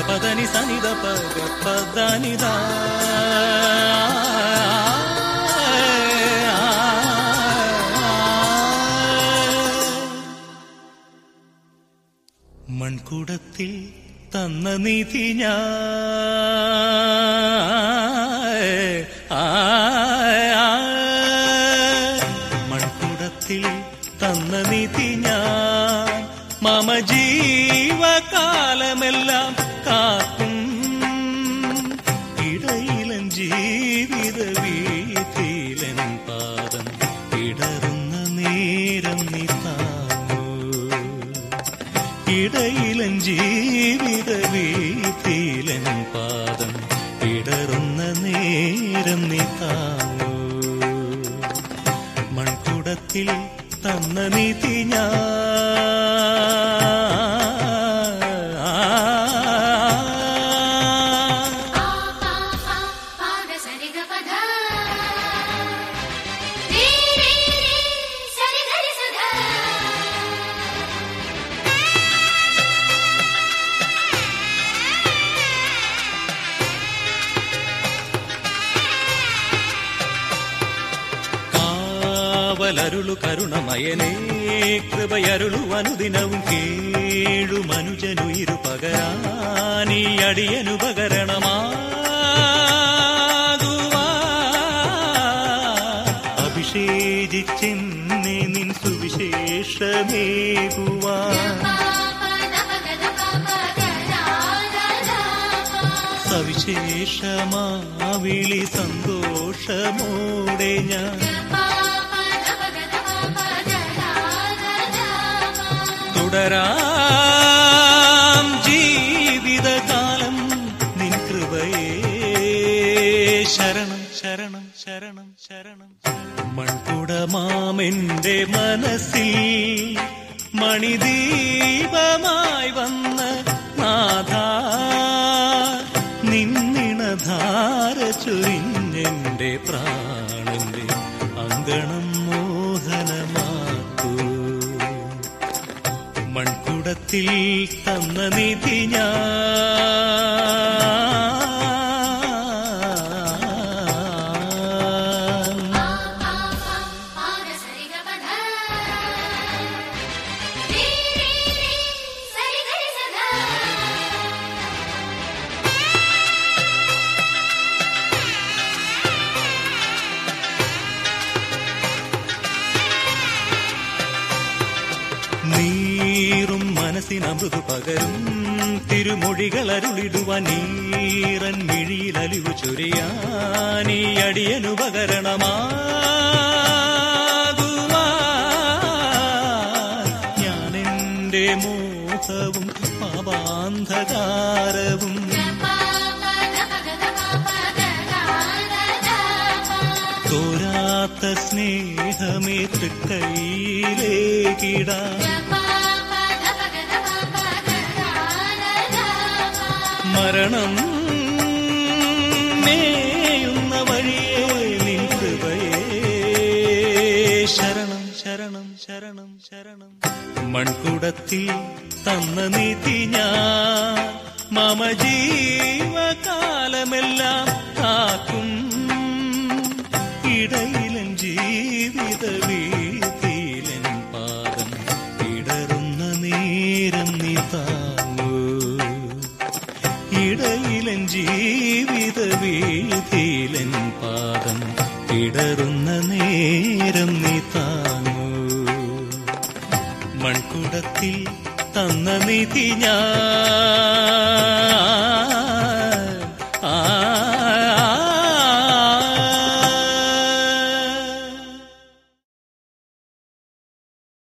పదని సనిద పగ పదనిదా മൺകുടത്തിൽ തന്ന നീതി ഞാൻ ആ, ആ, മൺകുടത്തിൽ തന്ന നീതി ഞാൻ മമ ജീവകാലമെല്ലാം കാക്കും ഇടയിലൻ ജീവിത വീതിയിലൻ പാദം ഇടറുന്ന നേരം നീ താങ്ങൂ ഇടയിലൻ ജീവിത വീതിയിലൻ പാദം ഇടറുന്ന നേരം നീ താങ്ങൂ മൺകുടത്തിൽ തന്ന നീതി ഞാൻ పాదసరిగపధ రే రే రే సరిగరి సదా കാവലരുളു കരുണമയനേ കൃപയരുളു അനുദിനവും കേഴു മനുജനുയിരു പകരാനീ അടിയനു പകരണമാകുവാ അഭിഷേചിച്ചെന്നെ നിൻ സുവിശേഷമേകുവാ സവിശേഷമാവിളി സന്തോഷമോടെ ഞാൻ തുടരാം ജീവിതകാലം നിൻ കൃപയേ ശരണം ശരണം ശരണം ശരണം മൺകുടമാമെന്റെ മനസ്സിൽ മണിദീപമായി വന്ന നാഥ നിന്നിണധാര ചൊരിഞ്ഞെന്റെ പ്രാണന്റെ അങ്കണം മോഹനമാക്കൂ മൺകുടത്തിൽ തന്ന നിധി ഞാൻ നീറും മനസ്സിനമൃതു പകരും തിരുമൊഴികൾ അരുളിടുവാൻ നീറൻ മിഴിയിൽ അലിവു ചൊരിയാനീ അടിയനുപകരണമാകുവാൻ ഞാൻ എന്റെ മോഹവും പാപാന്ധകാരവും തോരാത്ത സ്നേഹമേ തൃക്കൈയിലേക്കിടാ മരണം മേയുന്ന വഴിയേ നിൻ കൃപയേ ശരണം ശരണം ശരണം ശരണം മൺകുടത്തിൽ തന്ന നീതി ഞാൻ മമ ജീവകാലമെല്ലാം കാക്കും ഇടയിലൻ ജീവിത വീതിയിലൻ പാദം ഇടറുന്ന നേരം നീ താങ്ങൂ ഇടയിലൻ ജീവിത വീതിയിലൻ പാദം ഇടറുന്ന നേരം നീ താങ്ങൂ മൺകുടത്തിൽ തന്ന നിധി ഞാൻ